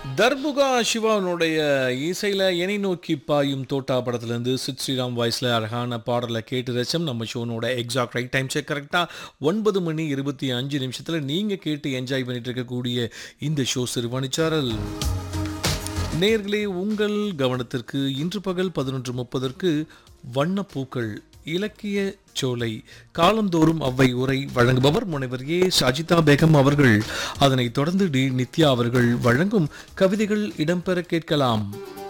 தர்புகா சிவானுடைய இசையில் எனை நோக்கி பாயும் தோட்டா படத்துலேருந்து சித் ஸ்ரீராம் வாய்ஸில் அழகான பாடலை கேட்டு ரசம் நம்ம ஷோனோட எக்ஸாக்ட் ரைட் டைம் செக் கரெக்டாக ஒன்பது மணி இருபத்தி அஞ்சு நிமிஷத்தில் நீங்கள் கேட்டு என்ஜாய் பண்ணிட்டு இருக்கக்கூடிய இந்த ஷோ சிறுவாணிச்சாரல் நேர்களே உங்கள் கவனத்திற்கு இன்று பகல் பதினொன்று முப்பதற்கு வண்ணப்பூக்கள் இலக்கிய சோலை காலந்தோறும் அவ்வை உரை வழங்குபவர் முனைவர் ஏ சஜிதா பேகம் அவர்கள் அதனைத் தொடர்ந்து டி நித்யா அவர்கள் வழங்கும் கவிதைகள் இடம்பெற கேட்கலாம்